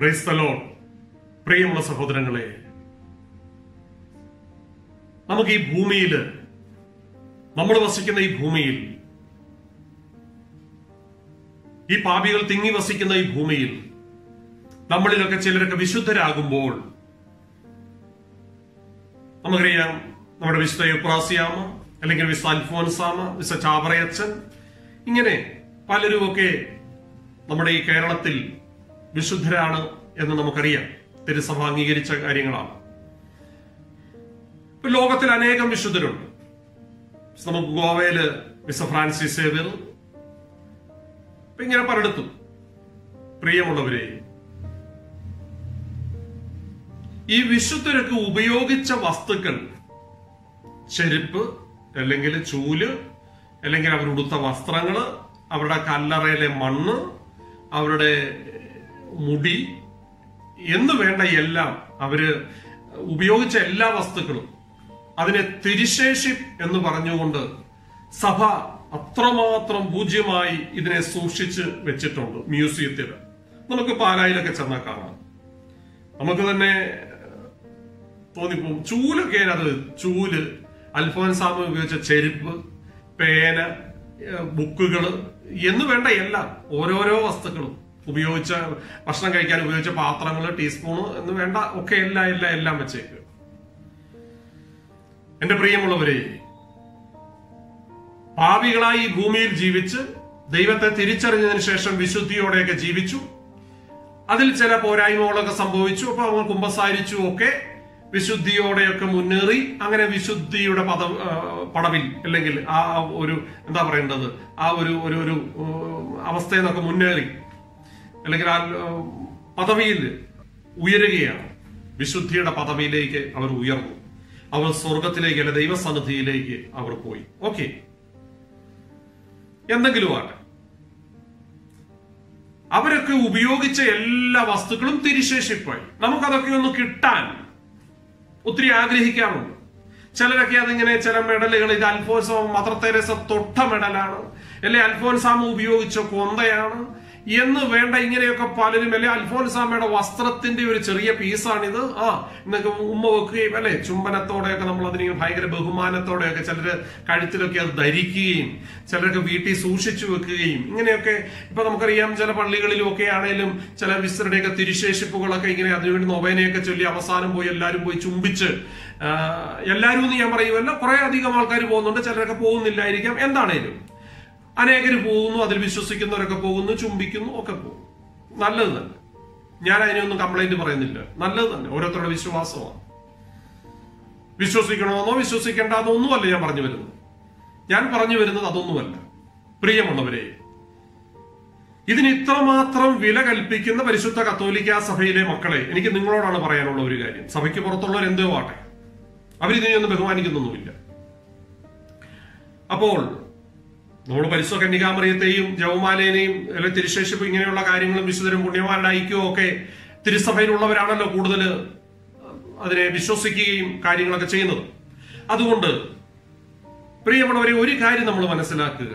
ക്രൈസ്തലോ പ്രിയമുള്ള സഹോദരങ്ങളെ നമുക്ക് ഈ ഭൂമിയിൽ നമ്മൾ വസിക്കുന്ന ഈ ഭൂമിയിൽ ഈ പാപികൾ തിങ്ങി വസിക്കുന്ന ഈ ഭൂമിയിൽ നമ്മളിലൊക്കെ ചിലരൊക്കെ വിശുദ്ധരാകുമ്പോൾ നമുക്കറിയാം നമ്മുടെ വിശുദ്ധ യുപ്രാസിയാമ അല്ലെങ്കിൽ വിശുദ്ധ അൽഫോൻസാമ വിശുദ്ധ ചാവറയച്ചൻ ഇങ്ങനെ പലരുമൊക്കെ നമ്മുടെ ഈ കേരളത്തിൽ വിശുദ്ധരാണ് എന്ന് നമുക്കറിയാം തിരുസഭ അംഗീകരിച്ച കാര്യങ്ങളാണ് ഇപ്പൊ ലോകത്തിൽ അനേകം വിശുദ്ധരുണ്ട് നമുക്ക് ഗോവയില് വിസ ഫ്രാൻസിസ് സേവിയർ ഇപ്പൊ ഇങ്ങനെ പലയിടത്തും പ്രിയമുള്ളവരെ ഈ വിശുദ്ധരൊക്കെ ഉപയോഗിച്ച വസ്തുക്കൾ ചെരുപ്പ് അല്ലെങ്കിൽ ചൂല് അല്ലെങ്കിൽ അവരുടുത്ത വസ്ത്രങ്ങള് അവരുടെ കല്ലറയിലെ മണ്ണ് അവരുടെ മുടി എന്ന് വേണ്ട എല്ലാം അവര് ഉപയോഗിച്ച എല്ലാ വസ്തുക്കളും അതിനെ തിരിശേഷി എന്ന് പറഞ്ഞുകൊണ്ട് സഭ അത്രമാത്രം പൂജ്യമായി ഇതിനെ സൂക്ഷിച്ച് വെച്ചിട്ടുണ്ട് മ്യൂസിയത്തിൽ നമുക്ക് പാലായിലൊക്കെ ചെന്നാൽ കാണാം നമുക്ക് തന്നെ തോന്നിപ്പോവും ചൂലൊക്കെ അത് ചൂല് അൽഫോൻസാമ ഉപയോഗിച്ച ചെരുപ്പ് പേന ഏഹ് ബുക്കുകള് എന്ന് വേണ്ട എല്ലാം ഓരോരോ വസ്തുക്കളും ഉപയോഗിച്ച ഭക്ഷണം കഴിക്കാൻ ഉപയോഗിച്ച പാത്രങ്ങൾ ടീസ്പൂണ് എന്ന് വേണ്ട ഒക്കെ എല്ലാം എല്ലാം എല്ലാം വെച്ചേക്ക് എന്റെ പ്രിയമുള്ളവരെ പാപികളായി ഈ ഭൂമിയിൽ ജീവിച്ച് ദൈവത്തെ തിരിച്ചറിഞ്ഞതിന് ശേഷം വിശുദ്ധിയോടെയൊക്കെ ജീവിച്ചു അതിൽ ചില പോരായ്മകളൊക്കെ സംഭവിച്ചു അപ്പൊ അവർ കുമ്പസാരിച്ചു ഒക്കെ വിശുദ്ധിയോടെയൊക്കെ മുന്നേറി അങ്ങനെ വിശുദ്ധിയുടെ പദ ആ, പടവിൽ അല്ലെങ്കിൽ ആ ഒരു എന്താ പറയേണ്ടത് ആ ഒരു ഒരു ഒരു ഉം, അവസ്ഥയിൽ നിന്നൊക്കെ മുന്നേറി അല്ലെങ്കിൽ ആ ഉം, പദവിയിൽ ഉയരുകയാണ് വിശുദ്ധിയുടെ പദവിയിലേക്ക് അവർ ഉയർന്നു അവർ സ്വർഗത്തിലേക്ക് അല്ലെ ദൈവസന്നിധിയിലേക്ക് അവർ പോയി ഓക്കെ എന്തെങ്കിലും ആട്ടെ അവരൊക്കെ ഉപയോഗിച്ച എല്ലാ വസ്തുക്കളും തിരിശേഷിപ്പായി നമുക്കതൊക്കെ ഒന്ന് കിട്ടാൻ ഒത്തിരി ആഗ്രഹിക്കാറുണ്ട് ചിലരൊക്കെ അതിങ്ങനെ ചില മെഡലുകൾ ഇത് അൽഫോൻസോ മദർ തെരേസ തൊട്ട മെഡലാണ് അല്ലെ അൽഫോൻസാമ ഉപയോഗിച്ച കൊന്തയാണ് എന്ന് വേണ്ട ഇങ്ങനെയൊക്കെ പലരും അല്ലെ അൽഫോൻസാമയുടെ വസ്ത്രത്തിന്റെ ഒരു ചെറിയ പീസാണിത് ആ എന്നൊക്കെ ഉമ്മ വെക്കുകയും അല്ലെ ചുംബനത്തോടെയൊക്കെ നമ്മൾ അതിനെ ഭയങ്കര ബഹുമാനത്തോടെയൊക്കെ ചിലര് കഴുത്തിലൊക്കെ അത് ധരിക്കുകയും ചിലരൊക്കെ വീട്ടിൽ സൂക്ഷിച്ചു വെക്കുകയും ഇങ്ങനെയൊക്കെ ഇപ്പൊ നമുക്കറിയാം ചില പള്ളികളിലും ഒക്കെ ആണെങ്കിലും ചില വിസ്തരുടെയൊക്കെ തിരുശേഷിപ്പുകളൊക്കെ ഇങ്ങനെ അതിനുവേണ്ടി നൊവേനയൊക്കെ ചൊല്ലി അവസാനം പോയി എല്ലാവരും പോയി ചുംബിച്ച് ആ, എല്ലാവരും എന്ന് ഞാൻ പറയുമല്ല കുറെ അധികം ആൾക്കാർ പോകുന്നുണ്ട് ചിലരൊക്കെ പോകുന്നില്ലായിരിക്കാം എന്താണേലും അനേകര് പോകുന്നു അതിൽ വിശ്വസിക്കുന്നവരൊക്കെ പോകുന്നു ചുംബിക്കുന്നു ഒക്കെ പോകും നല്ലത് തന്നെ ഞാൻ അതിനൊന്നും കംപ്ലൈന്റ് പറയുന്നില്ല നല്ലത് തന്നെ ഓരോരുത്തരുടെ വിശ്വാസമാണ് വിശ്വസിക്കണമെന്നോ വിശ്വസിക്കേണ്ടെന്നോ ഒന്നുമല്ല ഞാൻ പറഞ്ഞു വരുന്നത് ഞാൻ പറഞ്ഞു വരുന്നത് അതൊന്നുമല്ല പ്രിയമുള്ളവരെ ഇതിന് ഇത്രമാത്രം വില കൽപ്പിക്കുന്ന പരിശുദ്ധ കത്തോലിക്ക സഭയിലെ മക്കളെ എനിക്ക് നിങ്ങളോടാണ് പറയാനുള്ള ഒരു കാര്യം സഭയ്ക്ക് പുറത്തുള്ളവർ എന്തോ ആട്ടെ അവരിതിനെയൊന്നും ബഹുമാനിക്കുന്നൊന്നുമില്ല അപ്പോൾ നമ്മൾ പരിശുദ്ധ കന്യകാമറിയത്തെയും ജവമാലേനെയും അല്ലെ തിരുശേഷിപ്പ് ഇങ്ങനെയുള്ള കാര്യങ്ങളും വിശുദ്ധരും പുണ്യവാരുടെ ഐക്യവും ഒക്കെ തിരുസഭയിലുള്ളവരാണല്ലോ കൂടുതൽ അതിനെ വിശ്വസിക്കുകയും കാര്യങ്ങളൊക്കെ ചെയ്യുന്നത് അതുകൊണ്ട് പ്രിയമുള്ളവരെ ഒരു കാര്യം നമ്മൾ മനസ്സിലാക്കുക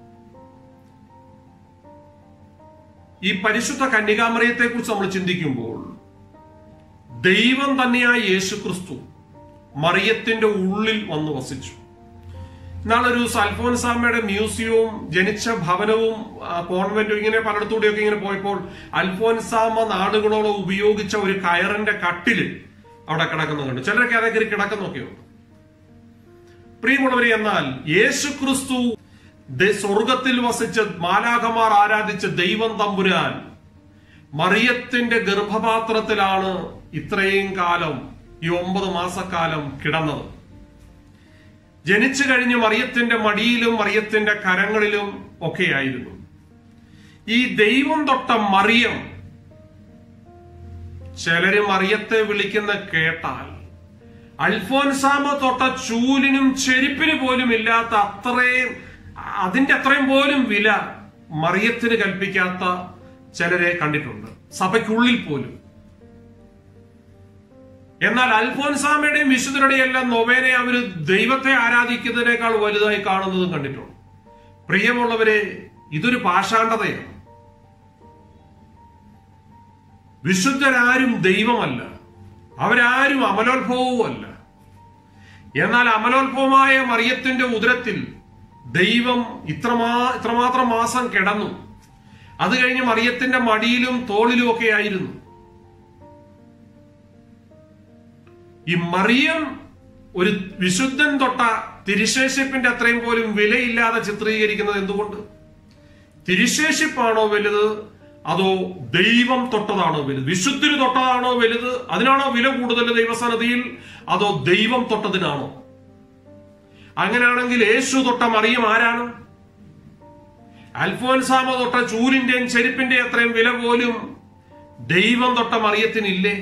ഈ പരിശുദ്ധ കന്യകാമറിയത്തെ കുറിച്ച് നമ്മൾ ചിന്തിക്കുമ്പോൾ ദൈവം തന്നെയായ യേശു ക്രിസ്തു മറിയത്തിന്റെ ഉള്ളിൽ വന്ന് വസിച്ചു ഇന്നാളൊരു അൽഫോൻസാമ്മയുടെ മ്യൂസിയവും ജനിച്ച ഭവനവും ആ, കോൺവെന്റും ഇങ്ങനെ പലയിടത്തൂടെയൊക്കെ ഇങ്ങനെ പോയപ്പോൾ അൽഫോൻസാമ്മ നാടുകളോളം ഉപയോഗിച്ച ഒരു കയറിന്റെ കട്ടില് അവിടെ കിടക്കുന്നത് കണ്ടു ചിലരൊക്കെ അതേ കയറി കിടക്കുന്നൊക്കെയുണ്ട് പ്രിയമുള്ളവരെ എന്നാൽ യേശു ക്രിസ്തു ദ- സ്വർഗത്തിൽ വസിച്ച് മാലാഖമാർ ആരാധിച്ച ദൈവം തമ്പുരാൻ മറിയത്തിന്റെ ഗർഭപാത്രത്തിലാണ് ഇത്രയും കാലം ഈ ഒമ്പത് മാസക്കാലം കിടന്നത് ജനിച്ചു കഴിഞ്ഞ് മറിയത്തിന്റെ മടിയിലും മറിയത്തിന്റെ കരങ്ങളിലും ഒക്കെയായിരുന്നു ഈ ദൈവം തൊട്ട മറിയം ചിലര് മറിയത്തെ വിളിക്കുന്ന കേട്ടാൽ അൽഫോൻസാമ തൊട്ട ചൂലിനും ചെരുപ്പിന് പോലും ഇല്ലാത്ത അത്രയും അതിന്റെ അത്രയും പോലും വില മറിയത്തിന് കൽപ്പിക്കാത്ത ചിലരെ കണ്ടിട്ടുണ്ട് സഭയ്ക്കുള്ളിൽ പോലും എന്നാൽ അൽഫോൻസാമയുടെയും വിശുദ്ധരുടെയും എല്ലാം നൊവേനെ അവര് ദൈവത്തെ ആരാധിക്കുന്നതിനേക്കാൾ വലുതായി കാണുന്നതും കണ്ടിട്ടുണ്ട് പ്രിയമുള്ളവരെ ഇതൊരു പാഷാണ്ഡതയാണ് വിശുദ്ധരാരും ദൈവമല്ല അവരാരും അമലോത്ഭവവുമല്ല എന്നാൽ അമലോത്ഭവമായ മറിയത്തിന്റെ ഉദരത്തിൽ ദൈവം ഇത്രമാ ഇത്രമാത്രം മാസം കിടന്നു അത് കഴിഞ്ഞ് മറിയത്തിന്റെ മടിയിലും തോളിലും ഒക്കെ ആയിരുന്നു ഈ മറിയം ഒരു വിശുദ്ധൻ തൊട്ട തിരുശേഷിപ്പിന്റെ അത്രയും പോലും വിലയില്ലാതെ ചിത്രീകരിക്കുന്നത് എന്തുകൊണ്ട് തിരുശേഷിപ്പാണോ വലുത് അതോ ദൈവം തൊട്ടതാണോ വലുത് വിശുദ്ധിന് തൊട്ടതാണോ വലുത് അതിനാണോ വില കൂടുതൽ ദൈവസന്നതിയിൽ അതോ ദൈവം തൊട്ടതിനാണോ അങ്ങനെയാണെങ്കിൽ യേശു തൊട്ട മറിയം ആരാണ് അൽഫോൻസാമ തൊട്ട ചൂരിന്റെയും ചെരുപ്പിന്റെ അത്രയും വില പോലും ദൈവം തൊട്ട മറിയത്തിനില്ലേ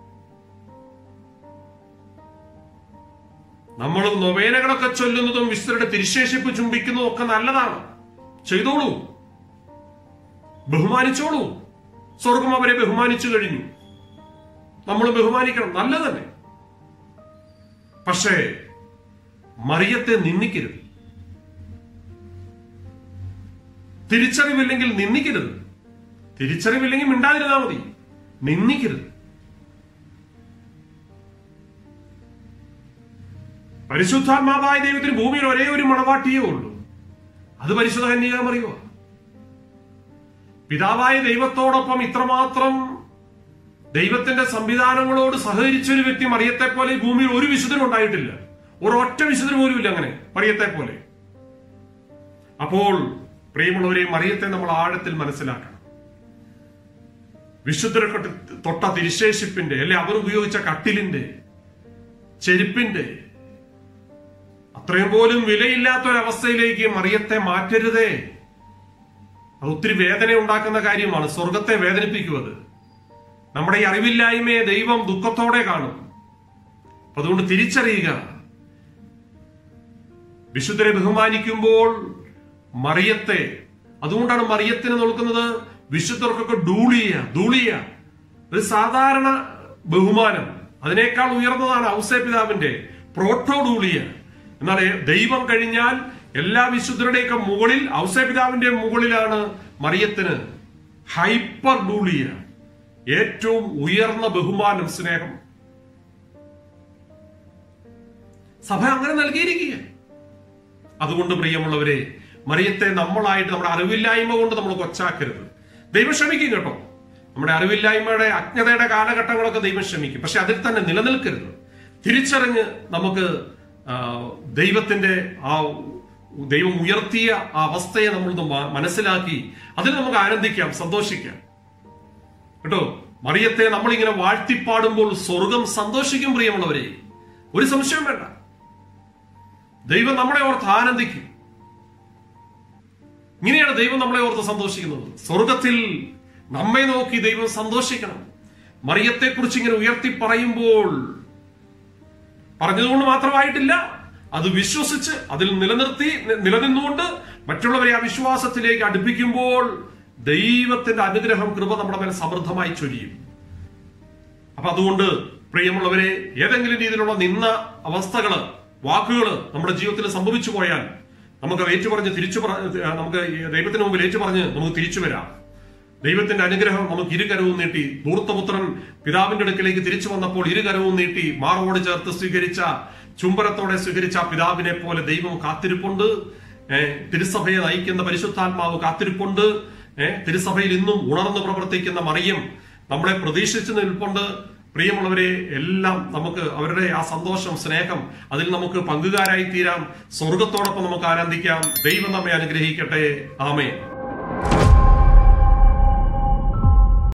നമ്മൾ നൊവേനകളൊക്കെ ചൊല്ലുന്നതും വിശുദ്ധരുടെ തിരുശേഷിപ്പ് ചുംബിക്കുന്നതും ഒക്കെ നല്ലതാണ് ചെയ്തോളൂ ബഹുമാനിച്ചോളൂ സ്വർഗം അവരെ ബഹുമാനിച്ചു കഴിഞ്ഞു നമ്മൾ ബഹുമാനിക്കണം നല്ല തന്നെ പക്ഷേ മറിയത്തെ നിന്ദിക്കരുത് തിരിച്ചറിവില്ലെങ്കിൽ നിന്ദിക്കരുത് തിരിച്ചറിവില്ലെങ്കിൽ മിണ്ടാതിരുന്നാ മതി നിന്ദിക്കരുത് പരിശുദ്ധാത്മാവായ ദൈവത്തിന് ഭൂമിയിൽ ഒരേ ഒരു മണവാട്ടിയേ ഉള്ളൂ അത് പരിശുദ്ധ കന്യകാമറിയുമോ പിതാവായ ദൈവത്തോടൊപ്പം ഇത്രമാത്രം ദൈവത്തിന്റെ സംവിധാനങ്ങളോട് സഹകരിച്ച ഒരു വ്യക്തി മറിയത്തെ പോലെ ഈ ഭൂമിയിൽ ഒരു വിശുദ്ധനും ഉണ്ടായിട്ടില്ല ഒരൊറ്റ വിശുദ്ധന് പോലും ഇല്ല അങ്ങനെ മറിയത്തെ പോലെ അപ്പോൾ പ്രിയമുള്ളവരെ മറിയത്തെ നമ്മൾ ആഴത്തിൽ മനസ്സിലാക്കണം വിശുദ്ധരെ തൊട്ട തിരുശേഷിപ്പിന്റെ അല്ലെ അവർ ഉപയോഗിച്ച കട്ടിലിന്റെ ചെരുപ്പിന്റെ അത്രയും പോലും വിലയില്ലാത്ത ഒരവസ്ഥയിലേക്ക് മറിയത്തെ മാറ്റരുതേ അത് ഒത്തിരി വേദന ഉണ്ടാക്കുന്ന കാര്യമാണ് സ്വർഗത്തെ വേദനിപ്പിക്കുവത് നമ്മുടെ ഈ അറിവില്ലായ്മയെ ദൈവം ദുഃഖത്തോടെ കാണും അപ്പൊ അതുകൊണ്ട് തിരിച്ചറിയുക വിശുദ്ധരെ ബഹുമാനിക്കുമ്പോൾ മറിയത്തെ അതുകൊണ്ടാണ് മറിയത്തിന് നോക്കുന്നത് വിശുദ്ധർക്കൊക്കെ ഡൂളിയ ധൂളിയ ഒരു സാധാരണ ബഹുമാനം അതിനേക്കാൾ ഉയർന്നതാണ് ഔസേ പിതാവിന്റെ പ്രോട്ടോ ഡൂളിയ എന്നാൽ ദൈവം കഴിഞ്ഞാൽ എല്ലാ വിശുദ്ധരുടെയൊക്കെ മുകളിൽ ഔസേ പിതാവിന്റെ മുകളിലാണ് മറിയത്തിന് ഹൈപ്പർ ഡൂളിയ ഏറ്റവും ഉയർന്ന ബഹുമാനം സ്നേഹം സഭ അങ്ങനെ നൽകിയിരിക്കുക അതുകൊണ്ട് പ്രിയമുള്ളവരെ മറിയത്തെ നമ്മളായിട്ട് നമ്മുടെ അറിവില്ലായ്മ കൊണ്ട് നമ്മൾ കൊച്ചാക്കരുത് ദൈവം ക്ഷമിക്കും കേട്ടോ നമ്മുടെ അറിവില്ലായ്മയുടെ അജ്ഞതയുടെ കാലഘട്ടങ്ങളൊക്കെ ദൈവം ക്ഷമിക്കും പക്ഷെ അതിൽ തന്നെ നിലനിൽക്കരുത് തിരിച്ചറിഞ്ഞ് നമുക്ക് ആ, ദൈവത്തിന്റെ ആ ദൈവം ഉയർത്തിയ ആ അവസ്ഥയെ നമ്മൾ മനസ്സിലാക്കി അതിൽ നമുക്ക് ആനന്ദിക്കാം സന്തോഷിക്കാം കേട്ടോ മറിയത്തെ നമ്മളിങ്ങനെ വാഴ്ത്തിപ്പാടുമ്പോൾ സ്വർഗം സന്തോഷിക്കും പ്രിയമുള്ളവരെ ഒരു സംശയം വേണ്ട ദൈവം നമ്മളെ ഓർത്ത് ആനന്ദിക്കും ഇങ്ങനെയാണ് ദൈവം നമ്മളെ ഓർത്ത് സന്തോഷിക്കുന്നത് സ്വർഗത്തിൽ നമ്മെ നോക്കി ദൈവം സന്തോഷിക്കണം മറിയത്തെ കുറിച്ച് ഇങ്ങനെ ഉയർത്തി പറയുമ്പോൾ പറഞ്ഞതുകൊണ്ട് മാത്രമായിട്ടില്ല അത് വിശ്വസിച്ച് അതിൽ നിലനിർത്തി നി- നിലനിന്നുകൊണ്ട് മറ്റുള്ളവരെ ആ വിശ്വാസത്തിലേക്ക് അടുപ്പിക്കുമ്പോൾ ദൈവത്തിന്റെ അനുഗ്രഹം കൃപ നമ്മുടെ മേലെ സമൃദ്ധമായി ചൊരിയും അപ്പൊ അതുകൊണ്ട് പ്രിയമുള്ളവരെ ഏതെങ്കിലും രീതിയിലുള്ള നിന്ന അവസ്ഥകള് വാക്കുകള് നമ്മുടെ ജീവിതത്തിൽ സംഭവിച്ചു പോയാൽ നമുക്ക് അത് ഏറ്റുപറഞ്ഞ് തിരിച്ചു പറ നമുക്ക് ഈ ദൈവത്തിന് മുമ്പിൽ ഏറ്റുപറഞ്ഞ് നമുക്ക് തിരിച്ചു വരാം ദൈവത്തിന്റെ അനുഗ്രഹം നമുക്ക് ഇരുകരവും നീട്ടി ധൂർത്തപുത്രൻ പിതാവിന്റെ അടുക്കിലേക്ക് തിരിച്ചു വന്നപ്പോൾ ഇരുകരവും നീട്ടി മാറോട് ചേർത്ത് സ്വീകരിച്ച ചുംബനത്തോടെ സ്വീകരിച്ച ആ പിതാവിനെ പോലെ ദൈവം കാത്തിരിപ്പുണ്ട് ഏഹ് തിരുസഭയെ നയിക്കുന്ന പരിശുദ്ധാത്മാവ് കാത്തിരിപ്പുണ്ട് ഏഹ് തിരുസഭയിൽ ഇന്നും ഉണർന്ന് പ്രവർത്തിക്കുന്ന മറിയം നമ്മളെ പ്രതീക്ഷിച്ച് നിൽപ്പുണ്ട് പ്രിയമുള്ളവരെ എല്ലാം നമുക്ക് അവരുടെ ആ സന്തോഷം സ്നേഹം അതിൽ നമുക്ക് പങ്കുകാരായി തീരാം സ്വർഗത്തോടൊപ്പം നമുക്ക് ആനന്ദിക്കാം ദൈവം നമ്മെ അനുഗ്രഹിക്കട്ടെ ആമേ